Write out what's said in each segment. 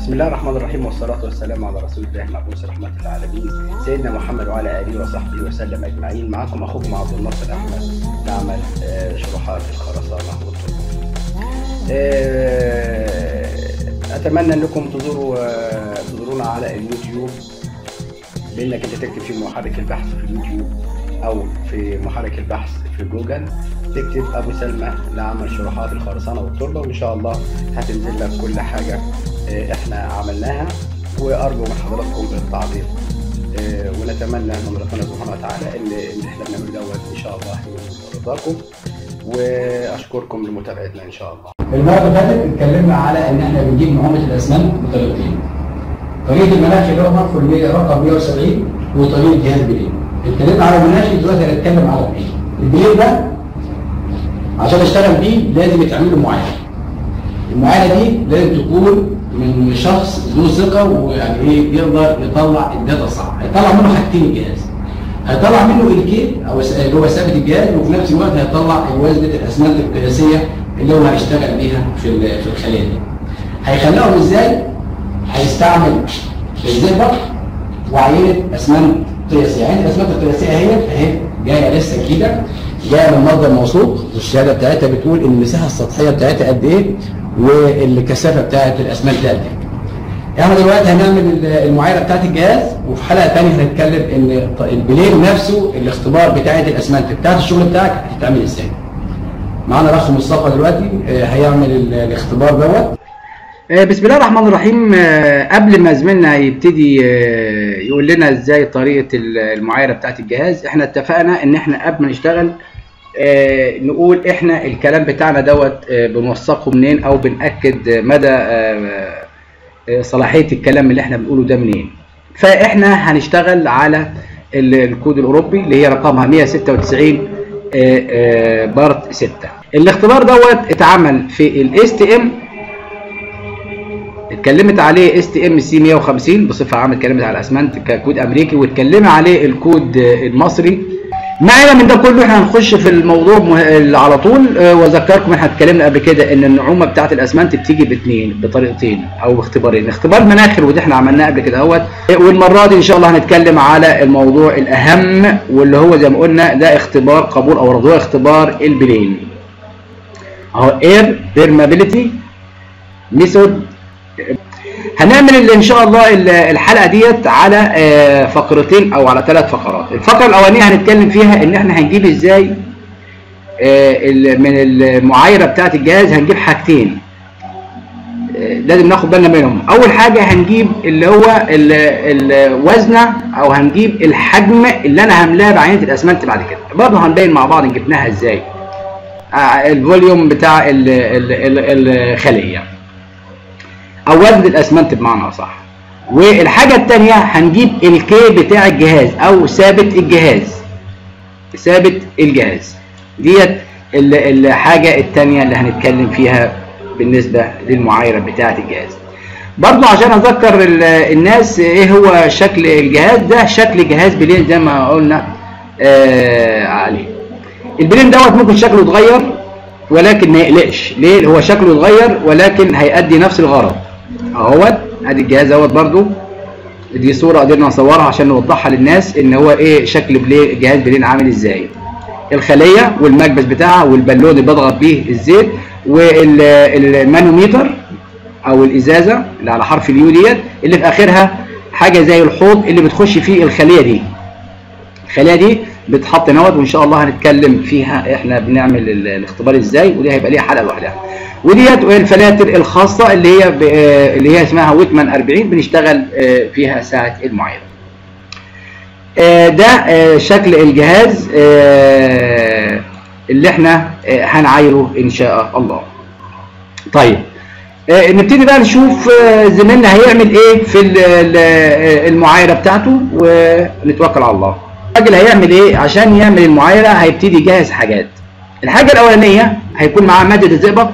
بسم الله الرحمن الرحيم والصلاة والسلام على رسول الله مبعوث رحمة العالمين سيدنا محمد وعلى آله وصحبه وسلم أجمعين معكم أخوكم عبد الناصر أحمد نعمل آه، شروحات الخرسانة والطب آه، أتمنى أنكم تزوروا آه، تزورونا على اليوتيوب بأنك أنت تكتب في محرك البحث في اليوتيوب أو في محرك البحث في جوجل تكتب أبو سلمى لعمل شروحات الخرسانة والتربة وإن شاء الله هتنزل لك كل حاجة آه، إحنا عملناها وأرجو من حضراتكم التعليق آه، ونتمنى من ربنا سبحانه وتعالى ان اللي احنا بنعمله دوت ان شاء الله يكون رضاكم واشكركم لمتابعتنا ان شاء الله. المره اللي فاتت اتكلمنا على ان احنا بنجيب نعومه الاسمنت بطريقتين. طريقه المناخ اللي هو مرفوع المية رقم 170 وطريقه جهاز بلين. اتكلمنا على المناخ دلوقتي هنتكلم على البلين. البلين ده عشان اشتغل بيه لازم يتعمل له معاينه. المعاينه دي لازم تكون من شخص ذو ثقه ويعني ايه يقدر يطلع الداتا صح. هيطلع منه حاجتين الجهاز. هيطلع منه الكيل او س- اللي هو ثابت الجهاز وفي نفس الوقت هيطلع وزنه الاسمنت القياسيه اللي هو هيشتغل بيها في ال- في الخليه دي. هيخلقهم ازاي؟ هيستعمل الزئبق وعينه اسمنت قياسيه، عينه الاسمنت القياسيه اهي اهي جايه لسه جديده جايه من مصدر موثوق والشهاده بتاعتها بتقول ان المساحه السطحيه بتاعتها قد ايه والكثافه بتاعت الاسمنت قد ايه. احنا دلوقتي هنعمل ال- المعايره بتاعت الجهاز وفي حلقه ثانيه هنتكلم ان ط- البلين نفسه الاختبار بتاعت الاسمنت بتاعت الشغل بتاعك هتتعمل ازاي. معانا الاخ مصطفى دلوقتي آه، هيعمل ال- الاختبار دوت آه، بسم الله الرحمن الرحيم آه، قبل ما زميلنا يبتدي آه، يقول لنا ازاي طريقه ال- المعايره بتاعت الجهاز احنا اتفقنا ان احنا قبل ما نشتغل آه، نقول احنا الكلام بتاعنا دوت آه، بنوثقه منين او بناكد مدى آه، آه، صلاحيه الكلام اللي احنا بنقوله ده منين فاحنا هنشتغل على ال- الكود الاوروبي اللي هي رقمها 196 آه، آه، بارت 6 الاختبار دوت اتعمل في الاس تي ام اتكلمت عليه اس تي ام سي 150 بصفه عامه اتكلمت على الاسمنت ككود امريكي واتكلمت عليه الكود آه، المصري معنا من ده كله احنا هنخش في الموضوع مه- على طول آه، واذكركم احنا اتكلمنا قبل كده ان النعومه بتاعه الاسمنت بتيجي باثنين بطريقتين او باختبارين اختبار مناخر وده احنا عملناه قبل كده اهوت والمره دي ان شاء الله هنتكلم على الموضوع الاهم واللي هو زي ما قلنا ده اختبار قبول او رضوى اختبار البلين اهو اير بيرمابيليتي ميثود هنعمل ال- ان شاء الله ال- الحلقه ديت على آه، فقرتين او على ثلاث فقرات الفقره الاولانيه هنتكلم فيها ان احنا هنجيب ازاي آه، ال- من المعايره بتاعه الجهاز هنجيب حاجتين آه، لازم ناخد بالنا منهم اول حاجه هنجيب اللي هو ال- الوزنه او هنجيب الحجم اللي انا هملاه بعينه الاسمنت بعد كده برضه هنبين مع بعض جبناها ازاي آه، الفوليوم بتاع ال- ال- ال- الخليه او وزن الاسمنت بمعنى اصح والحاجه الثانيه هنجيب الكي بتاع الجهاز او ثابت الجهاز ثابت الجهاز ديت ال- الحاجه الثانيه اللي هنتكلم فيها بالنسبه للمعايره بتاعه الجهاز برضو عشان اذكر ال- الناس ايه هو شكل الجهاز ده شكل جهاز بلين زي ما قلنا آه عليه البلين دوت ممكن شكله يتغير ولكن ما يقلقش ليه هو شكله يتغير ولكن هيأدي نفس الغرض اهوت ادي الجهاز اهوت برضو دي صوره قدرنا نصورها عشان نوضحها للناس ان هو ايه شكل بلي جهاز بلين عامل ازاي الخليه والمكبس بتاعها والبالون اللي بضغط بيه الزيت والمانوميتر او الازازه اللي على حرف اليو ديت اللي في اخرها حاجه زي الحوض اللي بتخش فيه الخليه دي الخليه دي بتحط نوت وان شاء الله هنتكلم فيها احنا بنعمل ال- الاختبار ازاي ودي هيبقى ليها حلقه لوحدها وديت الفلاتر الخاصه اللي هي ب- آه، اللي هي اسمها ويتمان 40 بنشتغل آه، فيها ساعه المعايره آه، ده آه، شكل الجهاز آه، اللي احنا آه، هنعايره ان شاء الله طيب آه، نبتدي بقى نشوف آه، زميلنا هيعمل ايه في ال- ال- آه، المعايره بتاعته ونتوكل على الله الراجل هيعمل ايه عشان يعمل المعايره هيبتدي يجهز حاجات الحاجه الاولانيه هيكون معاه ماده الزئبق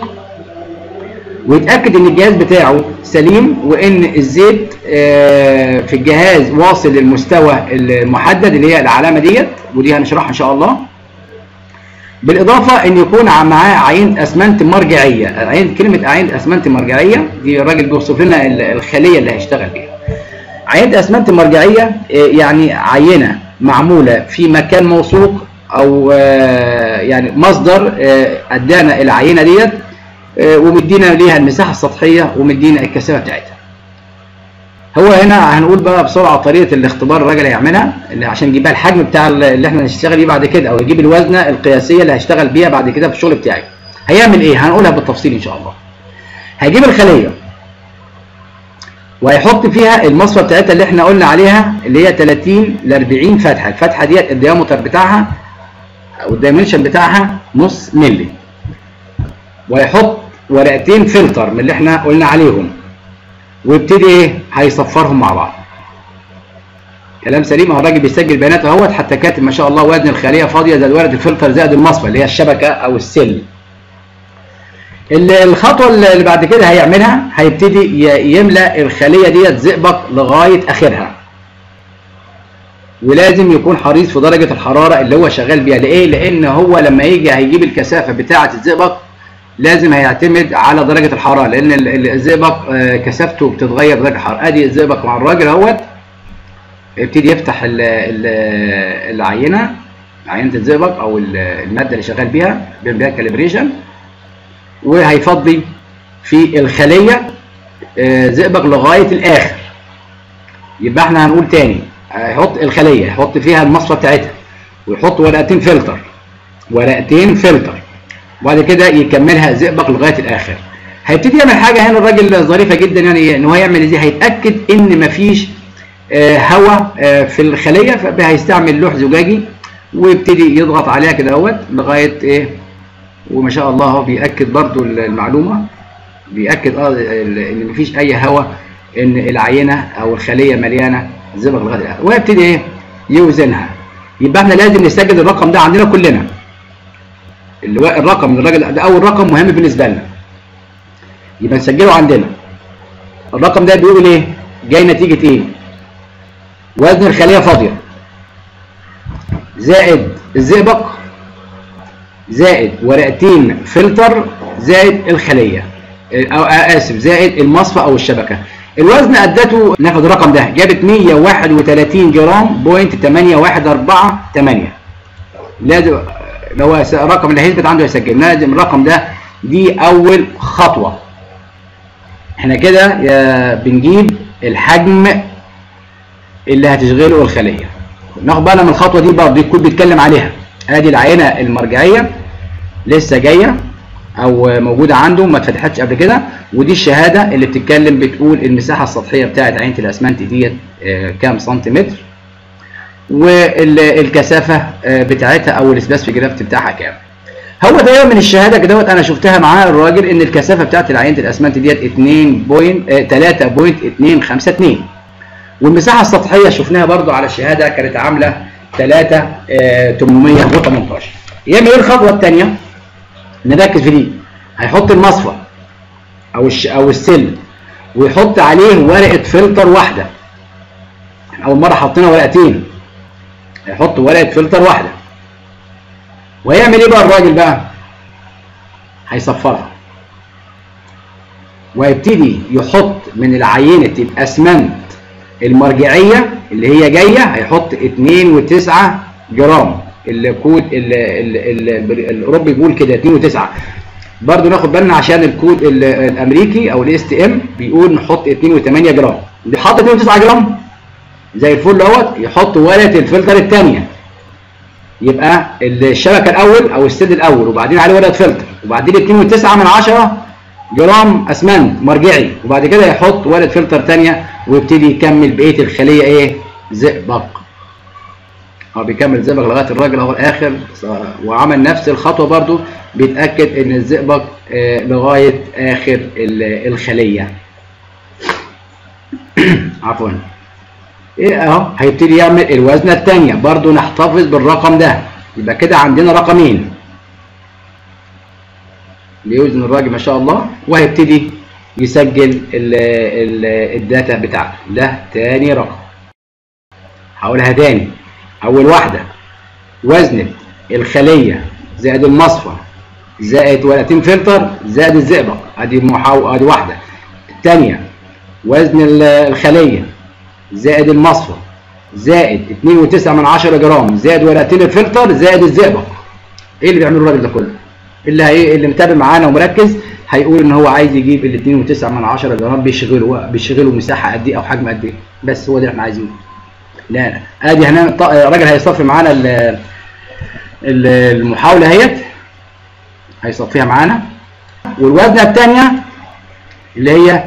ويتاكد ان الجهاز بتاعه سليم وان الزيت آه، في الجهاز واصل للمستوى المحدد اللي هي العلامه ديت ودي هنشرحها ان شاء الله بالاضافه ان يكون معاه عينه اسمنت مرجعيه عين كلمه عينه اسمنت مرجعيه دي الراجل بيوصف لنا الخليه اللي هيشتغل بيها عينه اسمنت مرجعيه يعني عينه معموله في مكان موثوق او يعني مصدر ادانا العينه ديت ومدينا ليها المساحه السطحيه ومدينا الكثافه بتاعتها هو هنا هنقول بقى بسرعه طريقه الاختبار الراجل هيعملها اللي عشان يجيب بقى الحجم بتاع اللي احنا هنشتغل بيه بعد كده او يجيب الوزنه القياسيه اللي هيشتغل بيها بعد كده في الشغل بتاعي هيعمل ايه هنقولها بالتفصيل ان شاء الله هيجيب الخليه وهيحط فيها المصفى بتاعتها اللي احنا قلنا عليها اللي هي 30 ل 40 فتحه الفتحه ديت الديامتر بتاعها او الدايمنشن بتاعها نص مللي وهيحط ورقتين فلتر من اللي احنا قلنا عليهم ويبتدي ايه هيصفرهم مع بعض كلام سليم اهو الراجل بيسجل بياناته اهوت حتى كاتب ما شاء الله وزن الخليه فاضيه زائد ورقه الفلتر زائد المصفى اللي هي الشبكه او السل الخطوه اللي بعد كده هيعملها هيبتدي يملى الخليه ديت زئبق لغايه اخرها ولازم يكون حريص في درجه الحراره اللي هو شغال بيها ليه لان هو لما يجي هيجيب الكثافه بتاعه الزئبق لازم هيعتمد على درجه الحراره لان الزئبق كثافته بتتغير درجه الحراره ادي الزئبق مع الراجل اهوت يبتدي يفتح ال ال العينه عينه الزئبق او الماده اللي شغال بيها بيعمل بيها كاليبريشن وهيفضي في الخليه زئبق لغايه الاخر يبقى احنا هنقول تاني هيحط الخليه يحط فيها المصفى بتاعتها ويحط ورقتين فلتر ورقتين فلتر وبعد كده يكملها زئبق لغايه الاخر هيبتدي يعمل حاجه هنا الراجل ظريفه جدا يعني ان هو يعمل ازاي هيتاكد ان مفيش هواء في الخليه فهيستعمل لوح زجاجي ويبتدي يضغط عليها كده اهوت لغايه ايه وما شاء الله هو بياكد برضو المعلومه بياكد اه ان مفيش اي هواء ان العينه او الخليه مليانه زئبق لغايه الاخر ويبتدي ايه يوزنها يبقى احنا لازم نسجل الرقم ده عندنا كلنا اللي الرقم الراجل ده اول رقم مهم بالنسبه لنا يبقى نسجله عندنا الرقم ده بيقول ايه جاي نتيجه ايه وزن الخليه فاضيه زائد الزئبق زائد ورقتين فلتر زائد الخليه او اسف زائد المصفى او الشبكه الوزن ادته ناخد الرقم ده جابت 131 جرام بوينت 8148 لازم لو الرقم اللي هيثبت عنده يسجل لازم الرقم ده دي اول خطوه احنا كده بنجيب الحجم اللي هتشغله الخليه ناخد بالنا من الخطوه دي برضه الكود بيتكلم عليها ادي العينه المرجعيه لسه جايه او موجوده عنده ما اتفتحتش قبل كده ودي الشهاده اللي بتتكلم بتقول المساحه السطحيه بتاعه عينه الاسمنت ديت كام سنتيمتر والكثافه بتاعتها او السباسفيك جرافت بتاعها كام هو دايما من الشهاده كدهوت انا شفتها معاه الراجل ان الكثافه بتاعت العينه الاسمنت ديت 2.3.252 والمساحه السطحيه شفناها برضو على الشهاده كانت عامله 3818 يعمل ايه الخطوه الثانيه نركز في دي هيحط المصفى او الش او السل ويحط عليه ورقه فلتر واحده اول مره حطينا ورقتين هيحط ورقه فلتر واحده ويعمل ايه بقى الراجل بقى هيصفرها ويبتدي يحط من العينه الاسمنت المرجعيه اللي هي جايه هيحط 2.9 جرام الكود الاوروبي بيقول كده 2.9 برضه ناخد بالنا عشان الكود الامريكي او الاس تي ام بيقول نحط 2.8 جرام اللي حط 2.9 جرام زي الفل اهوت يحط ورقه الفلتر الثانيه يبقى الشبكه الاول او السد الاول وبعدين عليه ورقه فلتر وبعدين 2.9 من 10 جرام اسمنت مرجعي وبعد كده يحط ورقه فلتر ثانيه ويبتدي يكمل بقيه الخليه ايه زئبق هو بيكمل زئبق لغايه الراجل اهو الاخر وعمل نفس الخطوه برده بيتاكد ان الزئبق آه لغايه اخر الخليه عفوا ايه اهو هيبتدي يعمل الوزنه الثانيه برده نحتفظ بالرقم ده يبقى كده عندنا رقمين بيوزن الراجل ما شاء الله وهيبتدي يسجل ال ال الداتا بتاعته ده تاني رقم هقولها تاني اول واحده وزنة الخليه زائد المصفى زائد ورقتين فلتر زائد الزئبق ادي محاو ادي واحده الثانيه وزن ال- الخليه زائد المصفى زائد 2.9 من 10 جرام زائد ورقتين الفلتر زائد الزئبق ايه اللي بيعمله الراجل ده كله اللي هي اللي متابع معانا ومركز هيقول ان هو عايز يجيب ال 2.9 من 10 جرام بيشغله بيشغله مساحه قد ايه او حجم قد ايه بس هو ده اللي احنا عايزينه لا لا ادي هنا ط- الراجل هيصفي معانا ال- ال- المحاوله اهيت هيصفيها معانا والوزنه الثانيه اللي هي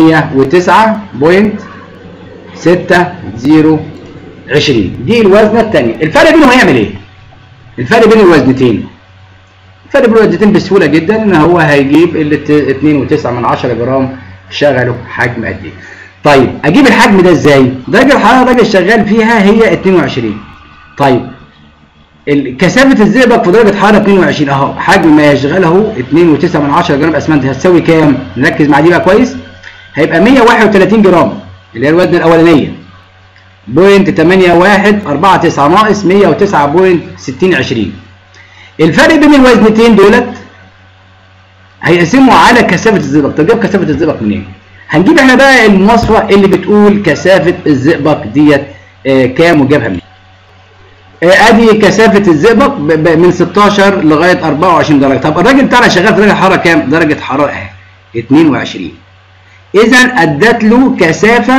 109.620 دي الوزنه الثانيه الفرق بينهم هيعمل ايه الفرق بين الوزنتين الفرق بين الوزنتين بسهوله جدا ان هو هيجيب ال 2.9 من 10 جرام شغله حجم قد ايه طيب اجيب الحجم ده ازاي درجه الحراره الراجل شغال فيها هي 22 طيب ال- كثافه الزئبق في درجه حراره 22 اهو حجم ما يشغله 2.9 من 10 جرام اسمنت هتساوي كام نركز مع دي بقى كويس هيبقى 131 جرام اللي هي الوزن الاولانيه بوينت 8149 ناقص 109.6020 الفرق بين الوزنتين دولت هيقسموا على كثافه الزئبق طب جاب كثافه الزئبق منين هنجيب احنا بقى المواصفه اللي بتقول كثافه الزئبق ديت آه، كام وجابها منين آه، ادي كثافه الزئبق ب- ب- من 16 لغايه 24 درجه طب الراجل بتاعنا شغال في درجه حراره كام درجه حراره اهي 22 اذا ادت له كثافه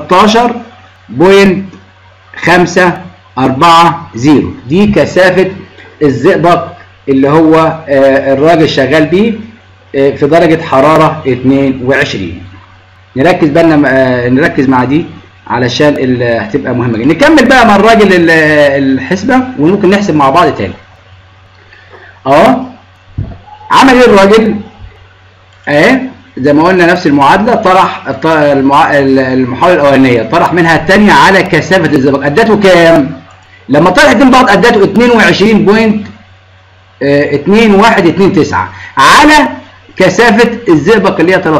13.540 دي كثافه الزئبق اللي هو آه، الراجل شغال بيه آه، في درجه حراره 22 نركز بالنا آه، نركز مع دي علشان ال- هتبقى مهمه جدا نكمل بقى مع الراجل ال- الحسبه وممكن نحسب مع بعض تاني اه عمل ايه الراجل اهي زي ما قلنا نفس المعادله طرح الط- المع- المحاوله الاولانيه طرح منها الثانيه على كثافه الزئبق ادته كام لما طرح اتنين بعض ادته 22 بوينت 2129 على كثافه الزئبق اللي هي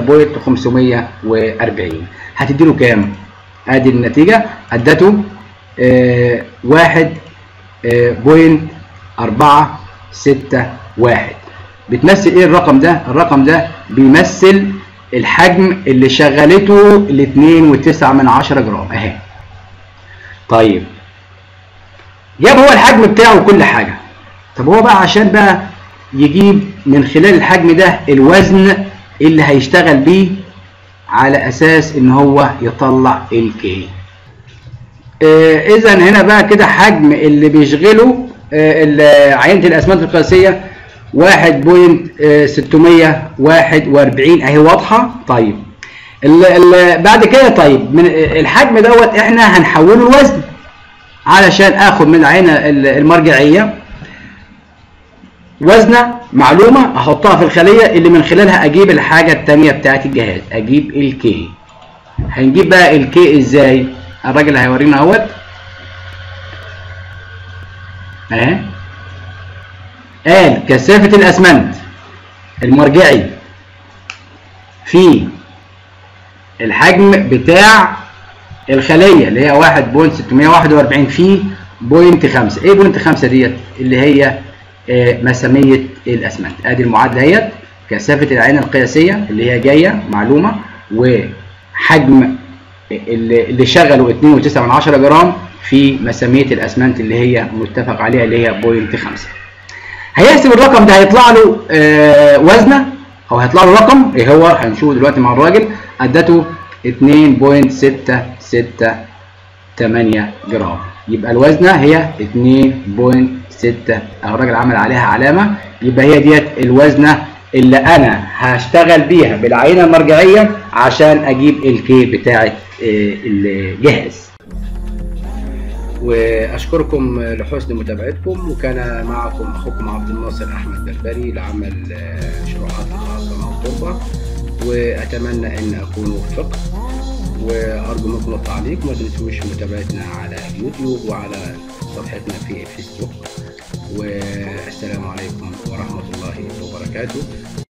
13.540 هتدي له كام ادي النتيجه ادته آه، واحد آه، بوينت أربعة ستة واحد بتمثل ايه الرقم ده الرقم ده بيمثل الحجم اللي شغلته الاتنين وتسعة من عشرة جرام اهي طيب جاب هو الحجم بتاعه وكل حاجة طب هو بقى عشان بقى يجيب من خلال الحجم ده الوزن اللي هيشتغل بيه على اساس ان هو يطلع الكي اذا هنا بقى كده حجم اللي بيشغله آه، ال- عينه الاسمنت القياسيه 1.641 اهي واضحه طيب ال ال بعد كده طيب من الحجم دوت احنا هنحوله لوزن علشان اخد من العينه ال- المرجعيه وزنه معلومه احطها في الخليه اللي من خلالها اجيب الحاجه الثانيه بتاعت الجهاز اجيب الكي هنجيب بقى الكي ازاي الراجل هيورينا اهوت اهي قال كثافه الاسمنت المرجعي في الحجم بتاع الخليه اللي هي 1.641 في بوينت 5 ايه بوينت 5 ديت اللي هي آه، مساميه الاسمنت ادي المعادله اهيت كثافه العينه القياسيه اللي هي جايه معلومه وحجم اللي اللي شغله 2.9 من 10 جرام في مساميه الاسمنت اللي هي متفق عليها اللي هي بوينت 5 هيحسب الرقم ده هيطلع له آه وزنه او هيطلع له رقم ايه هو هنشوفه دلوقتي مع الراجل ادته 2.668 جرام يبقى الوزنه هي 2.6 اهو الراجل عمل عليها علامه يبقى هي ديت الوزنه اللي انا هشتغل بيها بالعينه المرجعيه عشان اجيب الكي بتاعت آه، الجهاز واشكركم لحسن متابعتكم وكان معكم اخوكم عبد الناصر احمد بربري لعمل آه، شروحات العاصمه والتربه واتمنى ان اكون وفقت وارجو منكم التعليق وما تنسوش متابعتنا على يوتيوب وعلى صفحتنا في فيسبوك والسلام عليكم ورحمه الله وبركاته